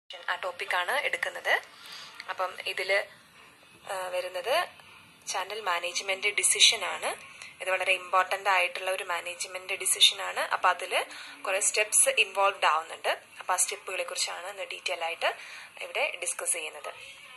ആ ടോപ്പിക്കാണ് എടുക്കുന്നത് അപ്പം ഇതിൽ വരുന്നത് ചാനൽ മാനേജ്മെന്റ് ഡിസിഷൻ ആണ് ഇത് വളരെ ഇമ്പോർട്ടന്റ് ആയിട്ടുള്ള ഒരു മാനേജ്മെന്റ് ഡിസിഷൻ ആണ് അപ്പൊ അതിൽ കുറെ സ്റ്റെപ്സ് ഇൻവോൾവ്ഡ് ആവുന്നുണ്ട് അപ്പൊ ആ സ്റ്റെപ്പുകളെ കുറിച്ചാണ് ഇന്ന് ഡീറ്റെയിൽ ആയിട്ട് ഇവിടെ ഡിസ്കസ് ചെയ്യുന്നത്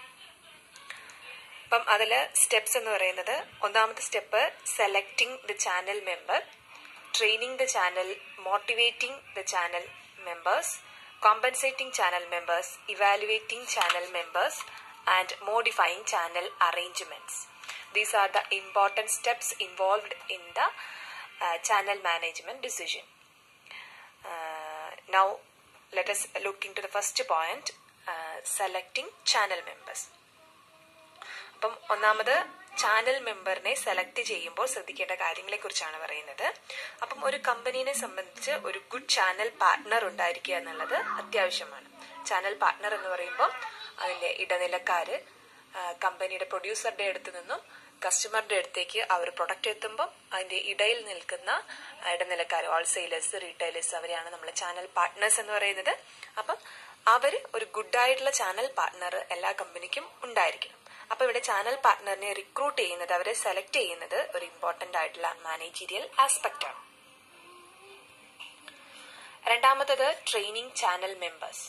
അപ്പം അതിൽ സ്റ്റെപ്സ് എന്ന് പറയുന്നത് ഒന്നാമത്തെ step selecting the channel member training the channel motivating the channel members compensating channel members evaluating channel members and modifying channel arrangements these are the important steps involved in the uh, channel management decision uh, now let us look into the first point uh, selecting channel members അപ്പം ഒന്നാമത് channel മെമ്പറിനെ select ചെയ്യുമ്പോൾ ശ്രദ്ധിക്കേണ്ട കാര്യങ്ങളെ കുറിച്ചാണ് പറയുന്നത് അപ്പം ഒരു കമ്പനീനെ സംബന്ധിച്ച് ഒരു ഗുഡ് ചാനൽ പാർട്ട്ണർ ഉണ്ടായിരിക്കുക എന്നുള്ളത് അത്യാവശ്യമാണ് ചാനൽ പാർട്ട്ണർ എന്ന് പറയുമ്പോൾ അതിന്റെ ഇടനിലക്കാര് കമ്പനിയുടെ പ്രൊഡ്യൂസറുടെ അടുത്ത് നിന്നും കസ്റ്റമറുടെ അടുത്തേക്ക് ആ ഒരു പ്രൊഡക്റ്റ് എത്തുമ്പോൾ അതിന്റെ ഇടയിൽ നിൽക്കുന്ന ഇടനിലക്കാർ ഹോൾസെയിലേഴ്സ് റീറ്റെയിലേഴ്സ് അവരെയാണ് നമ്മൾ ചാനൽ പാർട്ട്നേഴ്സ് എന്ന് പറയുന്നത് അപ്പം അവർ ഒരു ഗുഡായിട്ടുള്ള ചാനൽ പാർട്ട്ണർ എല്ലാ കമ്പനിക്കും ഉണ്ടായിരിക്കണം അപ്പൊ ഇവിടെ ചാനൽ പാർട്ട്ണറിനെ റിക്രൂട്ട് ചെയ്യുന്നത് അവരെ സെലക്ട് ചെയ്യുന്നത് ഒരു ഇമ്പോർട്ടന്റ് ആയിട്ടുള്ള മാനേജീരിയൽ ആസ്പെക്ട് ആണ് രണ്ടാമത്തത് training channel members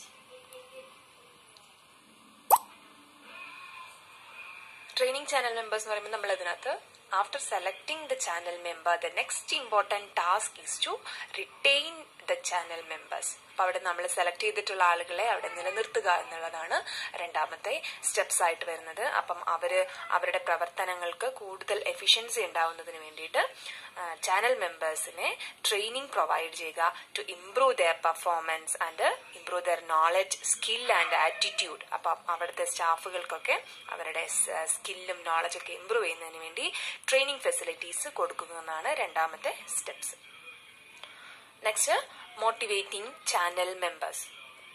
training channel members എന്ന് പറയുമ്പോൾ നമ്മൾ അതിനകത്ത് after selecting the channel member the next important task is to retain the channel members അപ്പൊ അവിടെ നമ്മൾ സെലക്ട് ചെയ്തിട്ടുള്ള ആളുകളെ അവിടെ നിലനിർത്തുക എന്നുള്ളതാണ് രണ്ടാമത്തെ സ്റ്റെപ്സ് ആയിട്ട് വരുന്നത് അപ്പം അവര് അവരുടെ പ്രവർത്തനങ്ങൾക്ക് കൂടുതൽ എഫിഷ്യൻസി ഉണ്ടാവുന്നതിന് വേണ്ടിയിട്ട് ചാനൽ മെമ്പേഴ്സിനെ ട്രെയിനിങ് പ്രൊവൈഡ് ചെയ്യുക to improve their performance and improve their knowledge skill and attitude അപ്പം അവിടുത്തെ സ്റ്റാഫുകൾക്കൊക്കെ അവരുടെ സ്കില്ലും നോളജ് ഒക്കെ ഇംപ്രൂവ് ചെയ്യുന്നതിന് വേണ്ടി ട്രെയിനിങ് ഫെസിലിറ്റീസ് കൊടുക്കുന്നതാണ് രണ്ടാമത്തെ steps next motivating channel members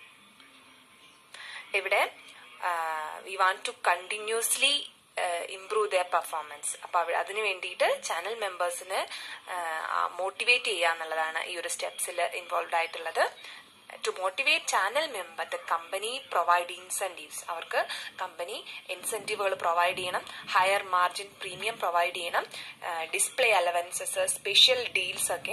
ഇവിടെ we want to continuously improve their performance അപ്പൊ അതിന് വേണ്ടിയിട്ട് ചാനൽ മെമ്പേഴ്സിന് മോട്ടിവേറ്റ് ചെയ്യുക എന്നുള്ളതാണ് ഈ ഒരു സ്റ്റെപ്സിൽ ഇൻവോൾവ് ആയിട്ടുള്ളത് to motivate channel member the company provide incentives അവർക്ക് കമ്പനി ഇൻസെന്റീവുകൾ പ്രൊവൈഡ് ചെയ്യണം ഹയർ മാർജിൻ പ്രീമിയം പ്രൊവൈഡ് ചെയ്യണം ഡിസ്പ്ലേ അലവൻസസ് സ്പെഷ്യൽ ഡീൽസ് ഒക്കെ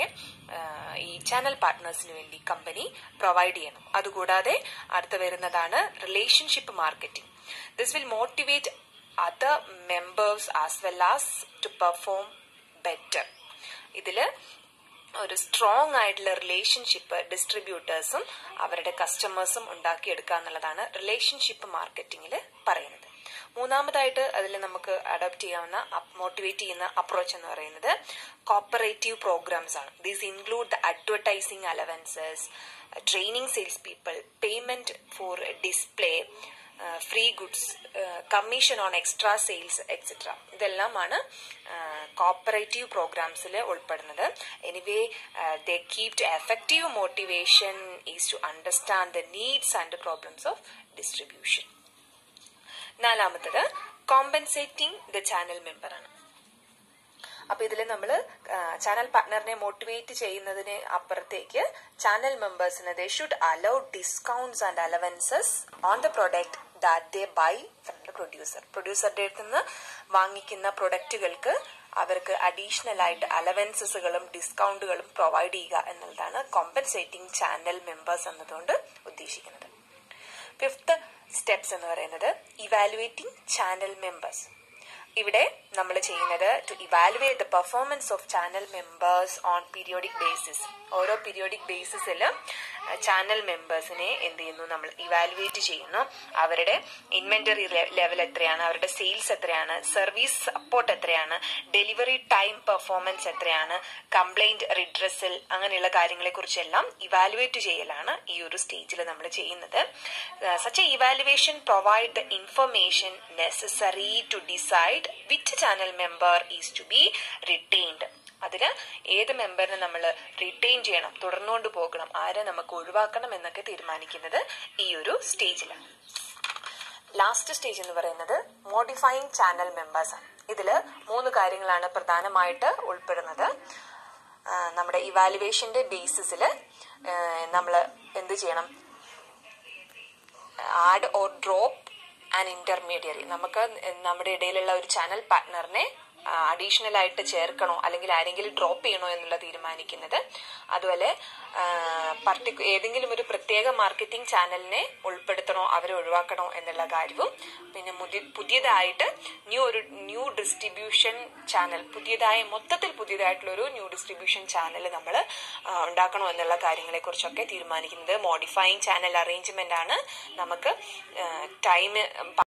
ഈ ചാനൽ പാർട്ട്നേഴ്സിന് വേണ്ടി കമ്പനി പ്രൊവൈഡ് ചെയ്യണം അതുകൂടാതെ അടുത്ത് വരുന്നതാണ് relationship marketing this will motivate other members as well as to perform better ഇതില് ഒരു സ്ട്രോങ് ആയിട്ടുള്ള റിലേഷൻഷിപ്പ് ഡിസ്ട്രിബ്യൂട്ടേഴ്സും അവരുടെ കസ്റ്റമേഴ്സും ഉണ്ടാക്കിയെടുക്കുക എന്നുള്ളതാണ് റിലേഷൻഷിപ്പ് മാർക്കറ്റിംഗിൽ പറയുന്നത് മൂന്നാമതായിട്ട് അതിൽ നമുക്ക് അഡോപ്റ്റ് ചെയ്യാവുന്ന മോട്ടിവേറ്റ് ചെയ്യുന്ന അപ്രോച്ച് എന്ന് പറയുന്നത് കോപ്പറേറ്റീവ് പ്രോഗ്രാംസ് ആണ് these include the advertising allowances training sales people payment for display free goods commission on extra sales etcetera ഇതെല്ലാമാണ് കോപ്പറേറ്റീവ് പ്രോഗ്രാംസിൽ ഉൾപ്പെടുന്നത് anyway the key to effective motivation is to understand the needs and problems of distribution നാലാമത്തത് compensating the channel member ആണ് അപ്പൊ ഇതിൽ നമ്മൾ channel പാർട്ട്ണറിനെ motivate ചെയ്യുന്നതിന് അപ്പുറത്തേക്ക് ചാനൽ മെമ്പേഴ്സിന് they should allow discounts and allowances on the product that they buy from the producer പ്രൊഡ്യൂസറുടെ അടുത്ത് നിന്ന് വാങ്ങിക്കുന്ന പ്രൊഡക്റ്റുകൾക്ക് അവർക്ക് അഡീഷണൽ ആയിട്ട് അലവൻസസുകളും ഡിസ്കൗണ്ടുകളും പ്രൊവൈഡ് ചെയ്യുക എന്നുള്ളതാണ് കോമ്പൻസേറ്റിംഗ് ചാനൽ മെമ്പേഴ്സ് എന്നതുകൊണ്ട് ഉദ്ദേശിക്കുന്നത് ഫിഫ്ത്ത് സ്റ്റെപ്സ് എന്ന് പറയുന്നത് ഇവാലുവേറ്റിംഗ് ചാനൽ മെമ്പേഴ്സ് ഇവിടെ നമ്മൾ ചെയ്യുന്നത് to evaluate the performance of channel members on periodic basis ഓരോ പീരിയോഡിക് ബേസിസിൽ ചാനൽ മെമ്പേഴ്സിനെ എന്ത് ചെയ്യുന്നു നമ്മൾ ഇവാലുവേറ്റ് ചെയ്യുന്നു അവരുടെ ഇൻവെന്ററി ലെവൽ എത്രയാണ് അവരുടെ സെയിൽസ് എത്രയാണ് സർവീസ് സപ്പോർട്ട് എത്രയാണ് ഡെലിവറി ടൈം പെർഫോമൻസ് എത്രയാണ് കംപ്ലൈന്റ് റിഡ്രസൽ അങ്ങനെയുള്ള കാര്യങ്ങളെ കുറിച്ചെല്ലാം ഇവാലുവേറ്റ് ചെയ്യലാണ് ഈ ഒരു സ്റ്റേജിൽ നമ്മൾ ചെയ്യുന്നത് such a evaluation provide the information necessary to decide which channel member is to be retained അതിന് ഏത് മെമ്പറിനെ നമ്മൾ റിട്ടൈൻ ചെയ്യണം തുടർന്നുകൊണ്ട് പോകണം ആരെ നമുക്ക് ഒഴിവാക്കണം എന്നൊക്കെ തീരുമാനിക്കുന്നത് ഈ ഒരു സ്റ്റേജിലാണ് ലാസ്റ്റ് സ്റ്റേജ് എന്ന് പറയുന്നത് മോഡിഫൈങ് ചാനൽ മെമ്പേഴ്സ് ആണ് ഇതില് മൂന്ന് കാര്യങ്ങളാണ് പ്രധാനമായിട്ട് ഉൾപ്പെടുന്നത് നമ്മുടെ ഇവാലുവേഷന്റെ ബേസിസിൽ നമ്മൾ എന്ത് ചെയ്യണം add or drop an intermediary നമുക്ക് നമ്മുടെ ഇടയിലുള്ള ഒരു ചാനൽ പാർട്ട്ണറിനെ അഡീഷണൽ ആയിട്ട് ചേർക്കണോ അല്ലെങ്കിൽ ആരെങ്കിലും ഡ്രോപ്പ് ചെയ്യണോ എന്നുള്ള തീരുമാനിക്കുന്നത് അതുപോലെ പർട്ടിക്കു ഏതെങ്കിലും ഒരു പ്രത്യേക മാർക്കറ്റിംഗ് ചാനലിനെ ഉൾപ്പെടുത്തണോ അവരെ ഒഴിവാക്കണോ എന്നുള്ള കാര്യവും പിന്നെ പുതിയതായിട്ട് ന്യൂ ഒരു ന്യൂ ഡിസ്ട്രിബ്യൂഷൻ ചാനൽ പുതിയതായ മൊത്തത്തിൽ പുതിയതായിട്ടുള്ള ഒരു ന്യൂ ഡിസ്ട്രിബ്യൂഷൻ ചാനൽ നമ്മൾ ഉണ്ടാക്കണോ എന്നുള്ള കാര്യങ്ങളെ കുറിച്ചൊക്കെ തീരുമാനിക്കുന്നത് മോഡിഫൈയിങ് ചാനൽ അറേഞ്ച്മെന്റ് ആണ് നമുക്ക് ടൈം